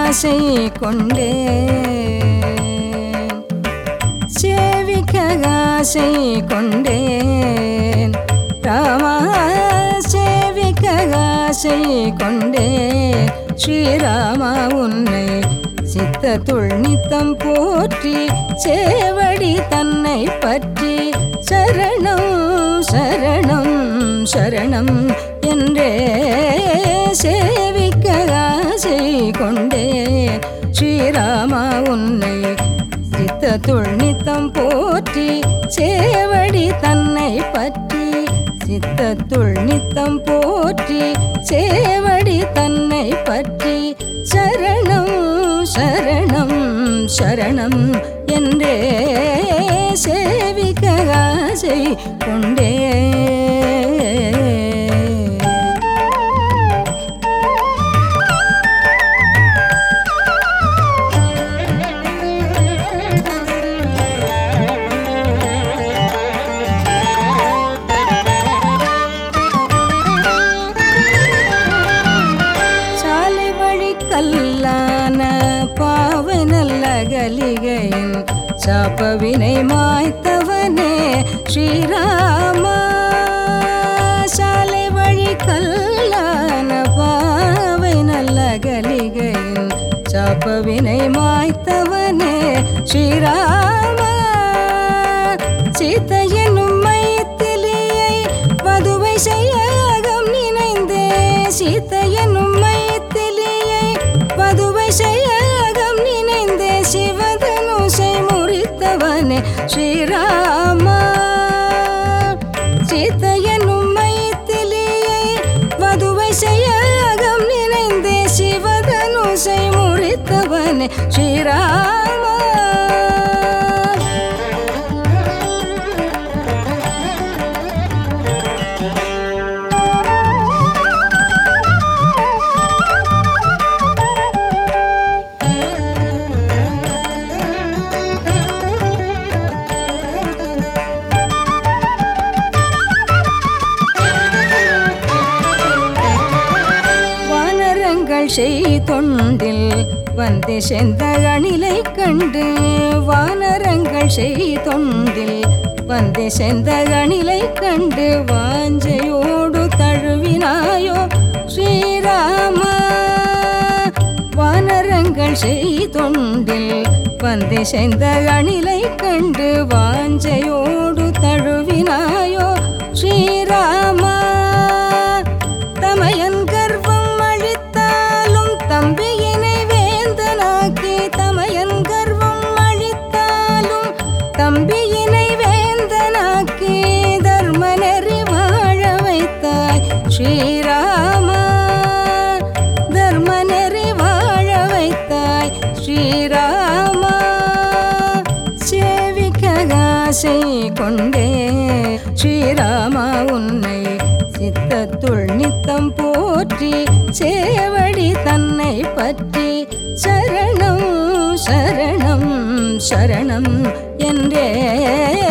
ஆசை கொண்டேன் சேவிக்க ஆசை கொண்டேன் ராமா சேவிக்க ஆசை கொண்டேன் ஸ்ரீராமா உன்னை சித்தத்துள் நித்தம் போற்றி சேவடி தன்னை பற்றி சரணம் சரணம் சரணம் என்றே சேவிக்க ஆசை கொண்டே ஸ்ரீராமா உன்னை சித்தத்துள் நித்தம் போற்றி சேவடி தன்னை பற்றி சித்தத்துள் நித்தம் போற்றி சேவடி தன்னை பற்றி சரணம் சரணம் சரணம் என்றே சேவிக்க ஆசை கொண்டே சாலை வழி கல்லான பாவை நல்ல கலிகையின் சாப்பவினை மாய்த்தவனே ஸ்ரீராமா சாலை வழி கல்லான பாவை நல்ல கலிகையின் சாப்பவினை மாய்த்தவனே ஸ்ரீராமா சீத்தை என்னும் மைத்திலியை வதுவை செய்யாகம் நினைந்தே சீத்தை என்னும் மைத்திலியை வதுவை செய்யாகம் நினைந்தே சிவதனுசை முறித்தவனே ஸ்ரீராமா சீத்தை என்னும் மைத்திலியை வதுவை செய்யாகம் நினைந்தே சிவதனுசை முறித்தவனே ஸ்ரீராமா வானரங்கள் செய் தொண்டில் வந்து சென்ற அணிலை கண்டு வானரங்கள் செய் தொண்டில் வந்து சென்ற அணிலை கண்டு வாஞ்சையோடு தழுவினாயோ ஸ்ரீராமா வானரங்கள் செய் தொண்டில் வந்து சென்ற அணிலை கண்டு வாஞ்சையோடு தழுவினாயோ ஸ்ரீராமா தமையன் கர்வம் அழித்தாலும் தம்பியினை வேந்தனாக்கி தமையன் கர்வம் அழித்தாலும் தம்பியினை வேந்தனாக்கி தர்ம நெறி வாழ வைத்தாய் ஸ்ரீராமா தர்ம நெறி வாழ வைத்தாய் ஸ்ரீராமா சேவிக்க ஆசை கொண்டே ஸ்ரீராமா உன்னை சித்தத்துள் நித்தம் போற்றி சேவடி தன்னை பற்றி சரணம் சரணம் சரணம் என்றே